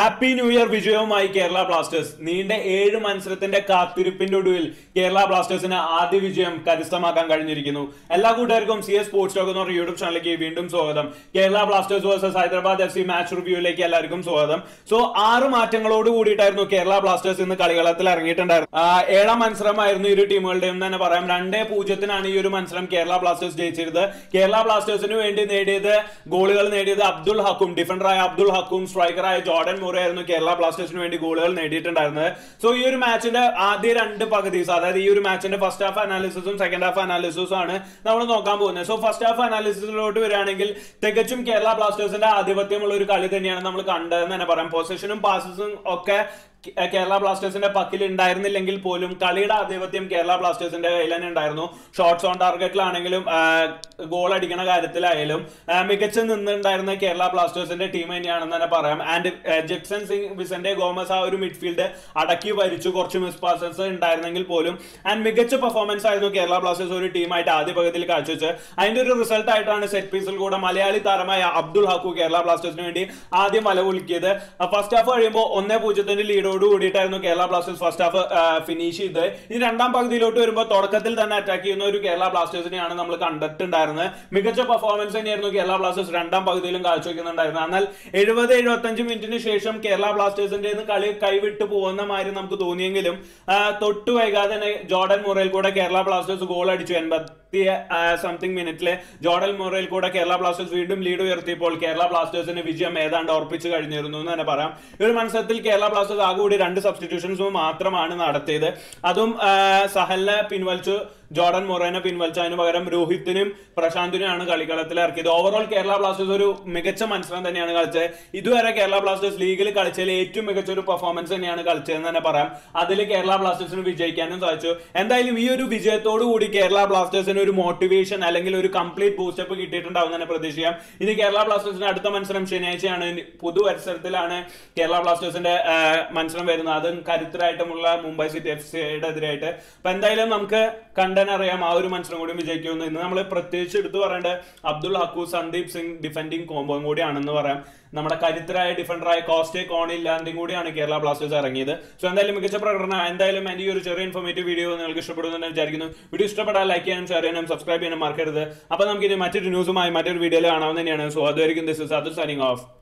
happy new year വിജയവുമായി Kerala Blasters നീണ്ട ഏഴ് മത്സരത്തിന്റെ കാത്തിരിപ്പിന്റെ ഒടുവിൽ കേരള ബ്ലാസ്റ്റേഴ്സിന് ആദ്യ വിജയം കരസ്ഥമാക്കാൻ കഴിഞ്ഞിരിക്കുന്നു എല്ലാ കൂട്ടുകാർക്കും സി എസ് സ്പോർട്സ് ടോക്ക് എന്ന് പറഞ്ഞ യൂട്യൂബ് ചാനലിലേക്ക് വീണ്ടും സ്വാഗതം Kerala Blasters versus Hyderabad F C match റിവ്യൂയിലേക്ക് എല്ലാവർക്കും സ്വാഗതം സോ ആറ് മാറ്റങ്ങളോട് കൂടിയിട്ടായിരുന്നു കേരള ബ്ലാസ്റ്റേഴ്സ് ഇന്ന് കളികളത്തിൽ ഇറങ്ങിയിട്ടുണ്ടായിരുന്നു ആ, ഏഴാം മത്സരമായിരുന്നു ഇരു ടീമുകളുടെയും തന്നെ പറയാം രണ്ടേ പൂജ്യത്തിനാണ് ഈ ഒരു മത്സരം കേരള ബ്ലാസ്റ്റേഴ്സ് ജയിച്ചിരുന്നത് കേരള ബ്ലാസ്റ്റേഴ്സിന് വേണ്ടി നേടിയത് ഗോളുകൾ നേടിയത് അബ്ദുൾ ഹക്കും ഡിഫൻഡറായ അബ്ദുൾ ഹക്കും സ്ട്രൈക്കറായ ജോർഡൻ മുറെ ആയിരുന്നു കേരള ബ്ലാസ്റ്റേഴ്സിന് വേണ്ടി ഗോളുകൾ നേടിയിട്ടുണ്ടായിരുന്നത് സോ ഈ ഒരു മാച്ചിന്റെ ആദ്യ രണ്ട് പകുതീസ് അതായത് ഈ ഒരു മാച്ചിന്റെ ഫസ്റ്റ് ഹാഫ് അനാലിസിസും സെക്കൻഡ് ഹാഫ് അനാലിസിസും ആണ് നമ്മൾ നോക്കാൻ പോകുന്നത് സോ ഫസ്റ്റ് ഹാഫ് അനാലിസിസിലോട്ട് വരികയാണെങ്കിൽ തികച്ചും കേരള ബ്ലാസ്റ്റേഴ്സിന്റെ ആധിപത്യമുള്ള ഒരു കളി തന്നെയാണ് നമ്മൾ കണ്ടതെന്ന് തന്നെ പറയാം പൊസിഷനും പാസസും ഒക്കെ കേ- കേരള ബ്ലാസ്റ്റേഴ്സിന്റെ പക്കിൽ ഉണ്ടായിരുന്നില്ലെങ്കിൽ പോലും കളിയുടെ ആധിപത്യം കേരള ബ്ലാസ്റ്റേഴ്സിന്റെ കയ്യിൽ തന്നെ ഉണ്ടായിരുന്നു ഷോട്ട്സ് ഓൺ ടാർഗറ്റിലാണെങ്കിലും ഗോൾ അടിക്കണ കാര്യത്തിലായാലും ആ, മികച്ച നിന്നുണ്ടായിരുന്ന കേരള ബ്ലാസ്റ്റേഴ്സിന്റെ ടീം തന്നെയാണെന്ന് തന്നെ പറയാം and Jeakson Singh Vicente Gomez ആ ഒരു മിഡ്ഫീൽഡ് അടക്കി ഭരിച്ചു കുറച്ച് മിസ് പാസസ് ഉണ്ടായിരുന്നെങ്കിൽ പോലും ആൻഡ് മികച്ച പെർഫോമൻസ് ആയിരുന്നു കേരള ബ്ലാസ്റ്റേഴ്സ് ഒരു ടീമായിട്ട് ആദ്യ പകുതിയിൽ കാഴ്ചവെച്ചത് അതിന്റെ ഒരു റിസൾട്ട് ആയിട്ടാണ് സെറ്റ് പീസിൽ കൂടെ മലയാളി താരമായ അബ്ദുൾ ഹക്കു കേരള ബ്ലാസ്റ്റേഴ്സിന് വേണ്ടി ആദ്യം വല കുലുക്കിയത് ഫസ്റ്റ് ഹാഫ് കഴിയുമ്പോൾ ഒന്നേ പൂജ്യത്തിന്റെ ലീഡോട് കൂടിയിട്ടായിരുന്നു Kerala Blasters first half finish ചെയ്തത് ഇനി രണ്ടാം പകുതിയിലോട്ട് വരുമ്പോൾ തുടക്കത്തിൽ തന്നെ അറ്റാക്ക് ചെയ്യുന്ന ഒരു കേരള ബ്ലാസ്റ്റേഴ്സിനെയാണ് നമ്മൾ കണ്ടിട്ടുണ്ടായിരുന്നത് മികച്ച പെർഫോമൻസ് തന്നെയായിരുന്നു കേരള ബ്ലാസ്റ്റേഴ്സ് രണ്ടാം പകുതിയിലും കാഴ്ചവെക്കുന്നുണ്ടായിരുന്നത് എന്നാൽ എഴുപത് എഴുപത്തഞ്ച് മിനിറ്റിന് ശേഷം കേരള ബ്ലാസ്റ്റേഴ്സിന്റെ കയ്യിൽ നിന്ന് കളി കൈവിട്ട് പോകുന്ന മാതിരി നമുക്ക് തോന്നിയെങ്കിലും ആ, തൊട്ടു വൈകാതെ തന്നെ ജോർഡൻ മുറയിൽ കൂടെ കേരള ബ്ലാസ്റ്റേഴ്സ് ഗോൾ അടിച്ചു എൺപത്തി സംതിങ് മിനിറ്റില് ജോർഡൻ മുറയിൽ കൂടെ കേരള ബ്ലാസ്റ്റേഴ്സ് വീണ്ടും ലീഡ് ഉയർത്തിയപ്പോൾ കേരള ബ്ലാസ്റ്റേഴ്സിന് വിജയം ഏതാണ്ട് ഉറപ്പിച്ചു കഴിഞ്ഞിരുന്നു എന്ന് തന്നെ പറയാം ഈ ഒരു മത്സരത്തിൽ കേരള ബ്ലാസ്റ്റേഴ്സ് ആകെ കൂടി രണ്ട് സബ്സ്റ്റിറ്റ്യൂഷൻസ് മാത്രമാണ് നടത്തിയത് അതും ആ, സഹലിനെ പിൻവലിച്ചു ജോർഡൻ മൊറേനെ പിൻവലിച്ചു അതിന് പകരം രോഹിത്തിനും പ്രശാന്തിനെയാണ് കളിക്കളത്തിൽ ഇറക്കിയത് ഓവറോൾ കേരള ബ്ലാസ്റ്റേഴ്സ് ഒരു മികച്ച മത്സരം തന്നെയാണ് കളിച്ചത് ഇതുവരെ കേരള ബ്ലാസ്റ്റേഴ്സ് ലീഗിൽ കളിച്ചതിൽ ഏറ്റവും മികച്ച ഒരു പെർഫോമൻസ് തന്നെയാണ് കളിച്ചതെന്ന് തന്നെ പറയാം അതിൽ കേരള ബ്ലാസ്റ്റേഴ്സിന് വിജയിക്കാനും സാധിച്ചു എന്തായാലും ഈ ഒരു വിജയത്തോടു കൂടി കേരള ബ്ലാസ്റ്റേഴ്സിന് ഒരു മോട്ടിവേഷൻ അല്ലെങ്കിൽ ഒരു കംപ്ലീറ്റ് ബൂസ്റ്റപ്പ് കിട്ടിയിട്ടുണ്ടാവും തന്നെ പ്രതീക്ഷിക്കാം ഇനി കേരള ബ്ലാസ്റ്റേഴ്സിന്റെ അടുത്ത മത്സരം ശനിയാഴ്ചയാണ് ഇനി പുതുവത്സരത്തിലാണ് കേരള ബ്ലാസ്റ്റേഴ്സിന്റെ ആ, മത്സരം വരുന്നത് അതും കരുത്തരായിട്ടുമുള്ള മുംബൈ സിറ്റി എഫ് സിയുടെ എതിരായിട്ട് അപ്പൊ എന്തായാലും നമുക്ക് കണ്ടനറിയാം ആ ഒരു മത്സരം കൂടി വിജയിക്കുമെന്ന് ഇന്ന് നമ്മൾ പ്രത്യേകിച്ച് എടുത്തു പറയേണ്ടത് അബ്ദുൾ ഹക്കു സന്ദീപ് സിംഗ് ഡിഫൻഡിങ് കോമ്പോയും കൂടിയാണെന്ന് പറയാം നമ്മുടെ കരുത്തരായ ഡിഫൻഡറായ കോസ്റ്റേ കോണി ലാൻഡിങ് കൂടിയാണ് കേരള ബ്ലാസ്റ്റേഴ്സ് ഇറങ്ങിയത് സോ എന്തായാലും മികച്ച പ്രകടനം എന്തായാലും എന്റെ ഈ ഒരു ചെറിയ ഇൻഫോർമേറ്റീവ് വീഡിയോ നിങ്ങൾക്ക് ഇഷ്ടപ്പെടുമെന്ന് വിചാരിക്കുന്നു വീഡിയോ ഇഷ്ടപ്പെട്ടാൽ ലൈക്ക് ചെയ്യാനും ഷെയർ ചെയ്യാനും സബ്സ്ക്രൈബ് ചെയ്യാനും മറക്കരുത് അപ്പൊ നമുക്ക് ഇനി മറ്റൊരു ന്യൂസുമായി മറ്റൊരു വീഡിയോയിൽ കാണാവുന്ന തന്നെയാണ് സോ അതുവരെയും ദിസ് ഇസ് അത് സൈനിങ് ഓഫ്